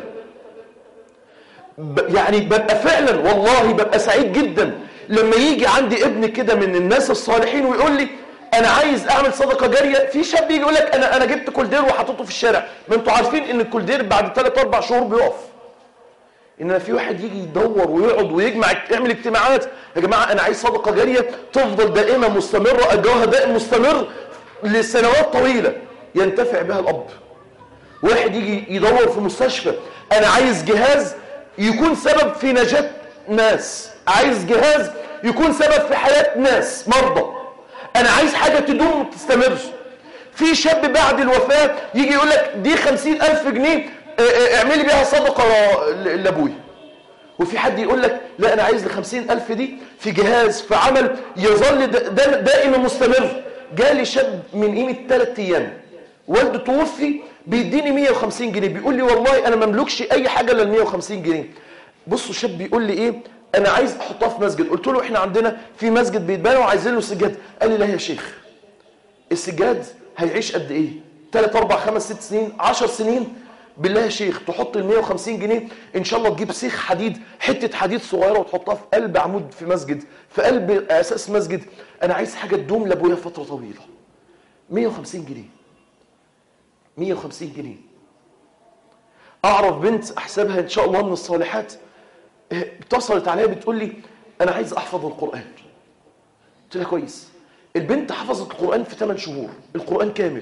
ب- يعني ببقى فعلا والله ببقى سعيد جدا لما يجي عندي ابن كده من الناس الصالحين ويقول لي انا عايز اعمل صدقه جاريه في شاب يجي يقول لك انا انا جبت كولدير وحطيته في الشارع ما انتوا عارفين ان الكولدير بعد 3 4 شهور بيقف انما في واحد يجي يدور ويقعد ويجمع يعمل اجتماعات يا جماعه انا عايز صدقه جاريه تفضل دائمه مستمره اجرها دائم مستمر لسنوات طويله ينتفع بها الاب واحد يجي يدور في مستشفى انا عايز جهاز يكون سبب في نجاة ناس عايز جهاز يكون سبب في حياة ناس مرضى انا عايز حاجة تدوم وتستمر في شاب بعد الوفاة يجي يقول لك دي خمسين الف جنيه اه، اه، اعملي بيها صدقة ل- لابويا وفي حد يقول لك لا انا عايز الخمسين الف دي في جهاز في عمل يظل دا- دا- دائما مستمر جالي شاب من قيمة ثلاث ايام والده توفي بيديني 150 جنيه بيقول لي والله انا مملكش اي حاجه الا ال 150 جنيه بصوا شاب بيقول لي ايه انا عايز احطها في مسجد قلت له احنا عندنا في مسجد بيتبنى وعايزين له سجاد قال لي لا يا شيخ السجاد هيعيش قد ايه 3 4 5 6 سنين 10 سنين بالله يا شيخ تحط ال 150 جنيه ان شاء الله تجيب سيخ حديد حته حديد صغيره وتحطها في قلب عمود في مسجد في قلب اساس مسجد انا عايز حاجه تدوم لابويا فتره طويله 150 جنيه 150 جنيه اعرف بنت احسبها ان شاء الله من الصالحات اه، اتصلت عليا بتقول لي انا عايز احفظ القران قلت لها كويس البنت حفظت القران في 8 شهور القران كامل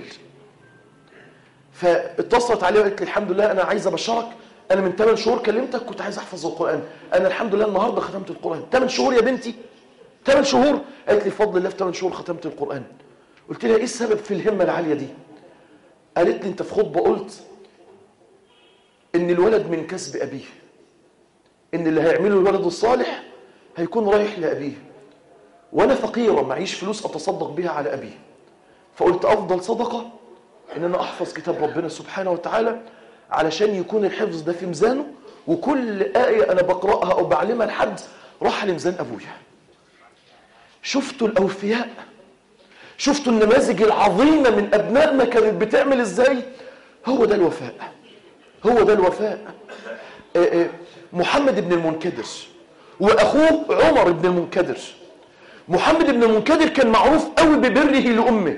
فاتصلت عليا وقالت لي الحمد لله انا عايز ابشرك انا من 8 شهور كلمتك كنت عايز احفظ القران انا الحمد لله النهارده ختمت القران 8 شهور يا بنتي 8 شهور قالت لي بفضل الله في 8 شهور ختمت القران قلت لها ايه السبب في الهمه العاليه دي قالت لي انت في خطبه قلت ان الولد من كسب ابيه ان اللي هيعمله الولد الصالح هيكون رايح لابيه وانا فقيره معيش فلوس اتصدق بها على ابيه فقلت افضل صدقه ان انا احفظ كتاب ربنا سبحانه وتعالى علشان يكون الحفظ ده في ميزانه وكل آية أنا بقرأها أو بعلمها لحد راح لميزان أبويا شفتوا الأوفياء شفتوا النماذج العظيمة من أبنائنا كانت بتعمل إزاي هو ده الوفاء هو ده الوفاء آه، آه، محمد بن المنكدر وأخوه عمر بن المنكدر محمد بن المنكدر كان معروف قوي ببره لأمه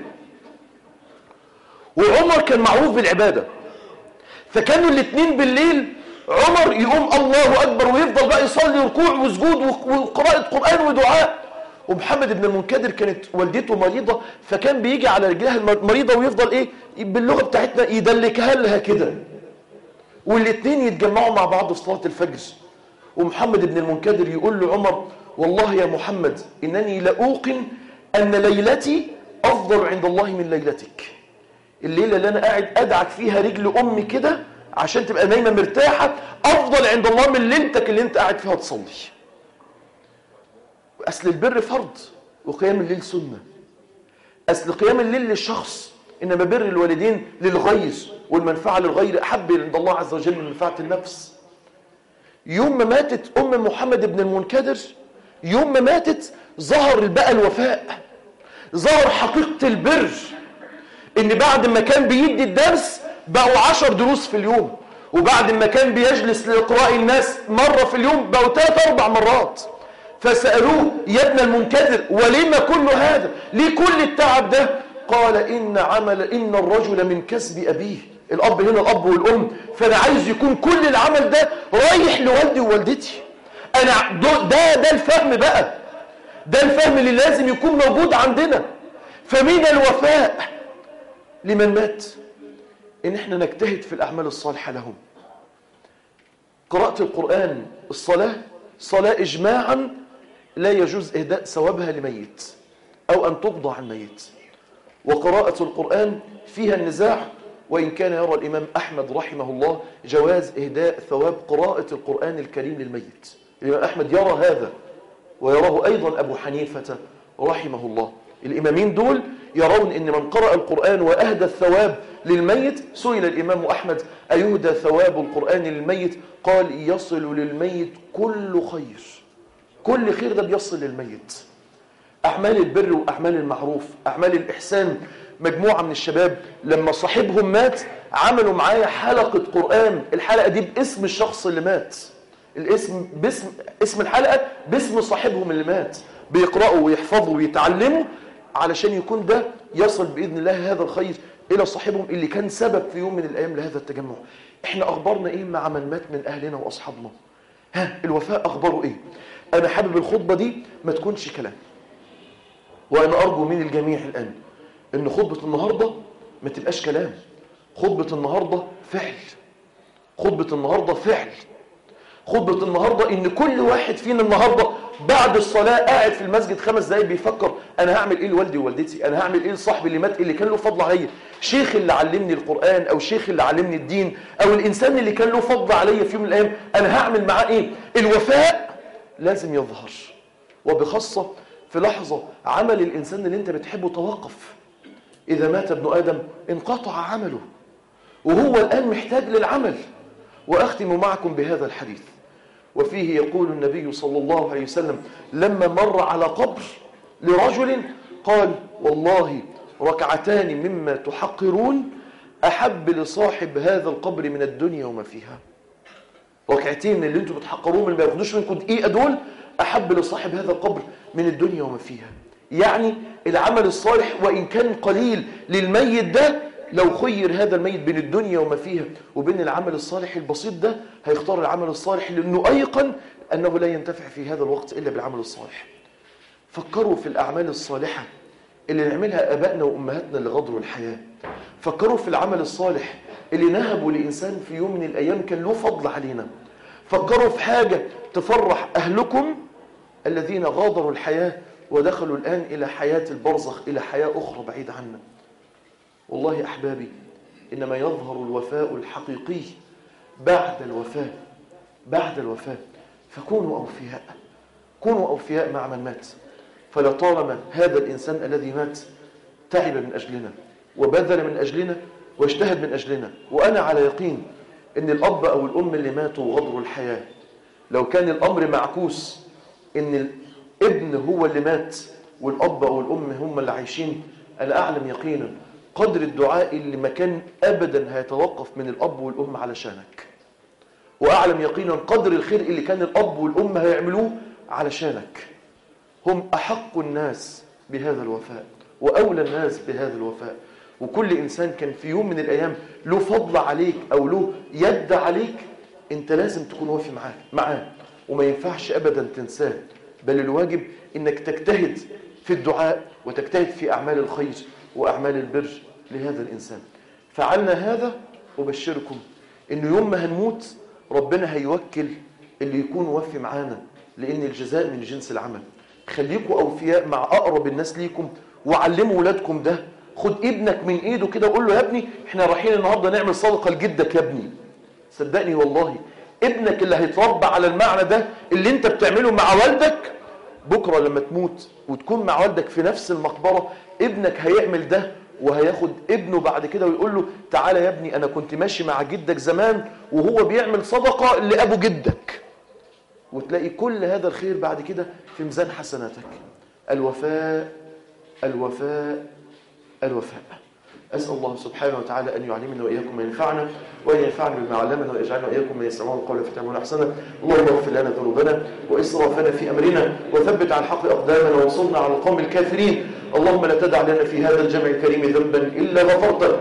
وعمر كان معروف بالعبادة فكانوا الاثنين بالليل عمر يقوم الله أكبر ويفضل بقى يصلي ركوع وسجود وقراءة قرآن ودعاء ومحمد بن المنكدر كانت والدته مريضة فكان بيجي على رجلها المريضة ويفضل ايه باللغة بتاعتنا يدلكها لها كده والاثنين يتجمعوا مع بعض في صلاة الفجر ومحمد بن المنكدر يقول لعمر والله يا محمد إنني لأوقن أن ليلتي أفضل عند الله من ليلتك الليلة اللي أنا قاعد أدعك فيها رجل أمي كده عشان تبقى نايمة مرتاحة أفضل عند الله من ليلتك اللي أنت قاعد فيها تصلي أصل البر فرض وقيام الليل سنة أصل قيام الليل للشخص إنما بر الوالدين للغير والمنفعة للغير أحب عند الله عز وجل من منفعة النفس يوم ما ماتت أم محمد بن المنكدر يوم ما ماتت ظهر بقى الوفاء ظهر حقيقة البر إن بعد ما كان بيدي الدرس بقوا عشر دروس في اليوم وبعد ما كان بيجلس لإقراء الناس مرة في اليوم بقوا ثلاث أربع مرات فسألوه يا ابن المنكدر ولما كل هذا ليه كل التعب ده قال إن عمل إن الرجل من كسب أبيه الأب هنا الأب والأم فأنا عايز يكون كل العمل ده رايح لوالدي ووالدتي أنا ده ده, ده الفهم بقى ده الفهم اللي لازم يكون موجود عندنا فمن الوفاء لمن مات إن احنا نجتهد في الأعمال الصالحة لهم قراءة القرآن الصلاة صلاة إجماعا لا يجوز إهداء ثوابها لميت أو أن تقضى عن ميت وقراءة القرآن فيها النزاع وإن كان يرى الإمام أحمد رحمه الله جواز إهداء ثواب قراءة القرآن الكريم للميت الإمام أحمد يرى هذا ويراه أيضا أبو حنيفة رحمه الله الإمامين دول يرون أن من قرأ القرآن وأهدى الثواب للميت سئل الإمام أحمد أيهدى ثواب القرآن للميت قال يصل للميت كل خير كل خير ده بيصل للميت أعمال البر وأعمال المعروف أعمال الإحسان مجموعة من الشباب لما صاحبهم مات عملوا معايا حلقة قرآن الحلقة دي باسم الشخص اللي مات الاسم باسم اسم الحلقة باسم صاحبهم اللي مات بيقرأوا ويحفظوا ويتعلموا علشان يكون ده يصل بإذن الله هذا الخير إلى صاحبهم اللي كان سبب في يوم من الأيام لهذا التجمع احنا أخبارنا إيه مع من مات من أهلنا وأصحابنا ها الوفاء أخباره إيه أنا حابب الخطبة دي ما تكونش كلام وأنا أرجو من الجميع الآن إن خطبة النهاردة ما تبقاش كلام خطبة النهاردة فعل خطبة النهاردة فعل خطبة النهاردة إن كل واحد فينا النهاردة بعد الصلاة قاعد في المسجد خمس دقايق بيفكر أنا هعمل إيه لوالدي ووالدتي أنا هعمل إيه لصاحبي اللي مات اللي كان له فضل عليا شيخ اللي علمني القرآن أو شيخ اللي علمني الدين أو الإنسان اللي كان له فضل عليا في يوم من الأيام أنا هعمل معاه إيه الوفاء لازم يظهر وبخاصة في لحظة عمل الإنسان اللي أنت بتحبه توقف إذا مات ابن آدم انقطع عمله وهو الآن محتاج للعمل وأختم معكم بهذا الحديث وفيه يقول النبي صلى الله عليه وسلم لما مر على قبر لرجل قال والله ركعتان مما تحقرون أحب لصاحب هذا القبر من الدنيا وما فيها ركعتين اللي انتم بتحقروهم اللي ما ياخدوش منكم دقيقة دول أحب لصاحب هذا القبر من الدنيا وما فيها يعني العمل الصالح وإن كان قليل للميت ده لو خير هذا الميت بين الدنيا وما فيها وبين العمل الصالح البسيط ده هيختار العمل الصالح لأنه أيقن أنه لا ينتفع في هذا الوقت إلا بالعمل الصالح فكروا في الأعمال الصالحة اللي نعملها أبائنا وأمهاتنا اللي غدروا الحياة فكروا في العمل الصالح اللي نهبوا لإنسان في يوم من الأيام كان له فضل علينا فكروا في حاجة تفرح أهلكم الذين غادروا الحياة ودخلوا الآن إلى حياة البرزخ إلى حياة أخرى بعيدة عنا والله يا أحبابي إنما يظهر الوفاء الحقيقي بعد الوفاة بعد الوفاة فكونوا أوفياء كونوا أوفياء مع من مات فلطالما هذا الإنسان الذي مات تعب من أجلنا وبذل من أجلنا واجتهد من أجلنا وأنا على يقين إن الأب أو الأم اللي ماتوا وغدروا الحياة لو كان الأمر معكوس إن الابن هو اللي مات والأب أو الأم هم اللي عايشين أنا أعلم يقينا قدر الدعاء اللي ما كان أبدا هيتوقف من الأب والأم علشانك وأعلم يقينا قدر الخير اللي كان الأب والأم هيعملوه علشانك هم أحق الناس بهذا الوفاء وأولى الناس بهذا الوفاء وكل إنسان كان في يوم من الأيام له فضل عليك أو له يد عليك أنت لازم تكون وافي معاه معاه وما ينفعش أبدا تنساه بل الواجب أنك تجتهد في الدعاء وتجتهد في أعمال الخير وأعمال البر لهذا الإنسان فعلنا هذا أبشركم أنه يوم ما هنموت ربنا هيوكل اللي يكون وافي معانا لأن الجزاء من جنس العمل خليكوا أوفياء مع أقرب الناس ليكم وعلموا ولادكم ده خد ابنك من ايده كده وقول له يا ابني احنا رايحين النهارده نعمل صدقه لجدك يا ابني صدقني والله ابنك اللي هيتربى على المعنى ده اللي انت بتعمله مع والدك بكره لما تموت وتكون مع والدك في نفس المقبره ابنك هيعمل ده وهياخد ابنه بعد كده ويقول له تعالى يا ابني انا كنت ماشي مع جدك زمان وهو بيعمل صدقه لابو جدك وتلاقي كل هذا الخير بعد كده في ميزان حسناتك الوفاء الوفاء الوفاء أسأل الله سبحانه وتعالى أن يعلمنا وإياكم ما ينفعنا وأن ينفعنا بما علمنا ويجعلنا وإياكم من يسمعون القول فيتبعون أحسنه اللهم اغفر لنا ذنوبنا وإسرافنا في أمرنا وثبت على الحق أقدامنا وانصرنا على القوم الكافرين اللهم لا تدع لنا في هذا الجمع الكريم ذنبا إلا غفرته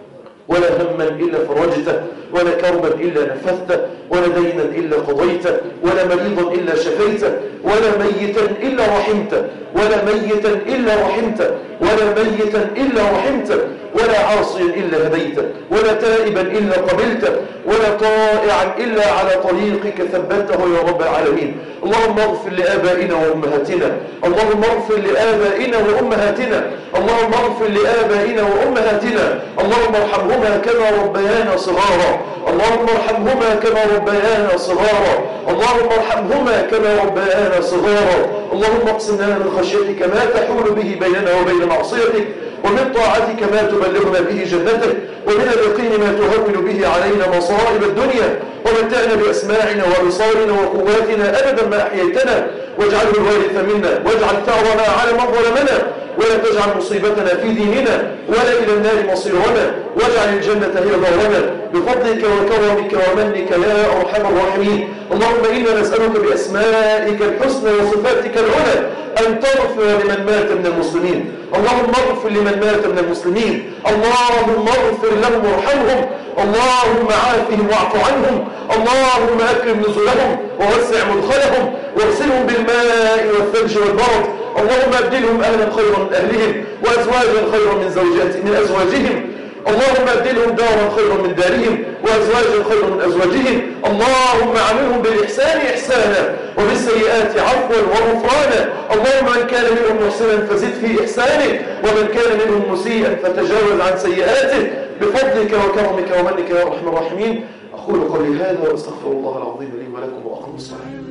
ولا هما إلا فرجته ولا كربا إلا نفذته ولا دينا إلا قضيته ولا مريضا إلا شفيته ولا ميتا إلا رحمته ولا ميتا إلا رحمته ولا ميتا إلا رحمته ولا عاصيا إلا هديته ولا تائبا إلا قبلته ولا طائعا إلا على طريقك ثبته يا رب العالمين اللهم اغفر لآبائنا وأمهاتنا اللهم اغفر لآبائنا وأمهاتنا اللهم اغفر لآبائنا وأمهاتنا اللهم ارحمهما كما ربيانا صغارا اللهم ارحمهما كما ربيانا صغارا اللهم ارحمهما كما ربيانا صغارا اللهم اقسم لنا من خشيتك ما تحول به بيننا وبين معصيتك ومن طاعتك ما تبلغنا به جنتك ومن اليقين ما تهون به علينا مصائب الدنيا ومتعنا بأسماعنا وبصارنا وقواتنا أبدا ما أحييتنا واجعله الوارث منا واجعل ثأرنا على من ظلمنا ولا تجعل مصيبتنا في ديننا ولا إلى النار مصيرنا واجعل الجنة هي دارنا بفضلك وكرمك ومنك يا أرحم الراحمين اللهم إنا نسألك بأسمائك الحسنى وصفاتك العلى أن تغفر لمن مات من المسلمين اللهم اغفر لمن مات من المسلمين اللهم اغفر لهم وارحمهم اللهم عافهم واعف عنهم اللهم أكرم نزلهم ووسع مدخلهم واغسلهم بالماء والثلج والبرد اللهم ابدلهم أهلا خيرا من أهلهم وأزواجا خيرا من زوجات من أزواجهم اللهم ابدلهم دارا خيرا من دارهم وأزواجا خيرا من أزواجهم اللهم عاملهم بالإحسان إحسانا وبالسيئات عفوا وغفرانا اللهم من كان منهم محسنا فزد في إحسانه ومن كان منهم مسيئا فتجاوز عن سيئاته بفضلك وكرمك ومنك يا أرحم الراحمين أقول قولي هذا وأستغفر الله العظيم لي ولكم وأقم الصلاة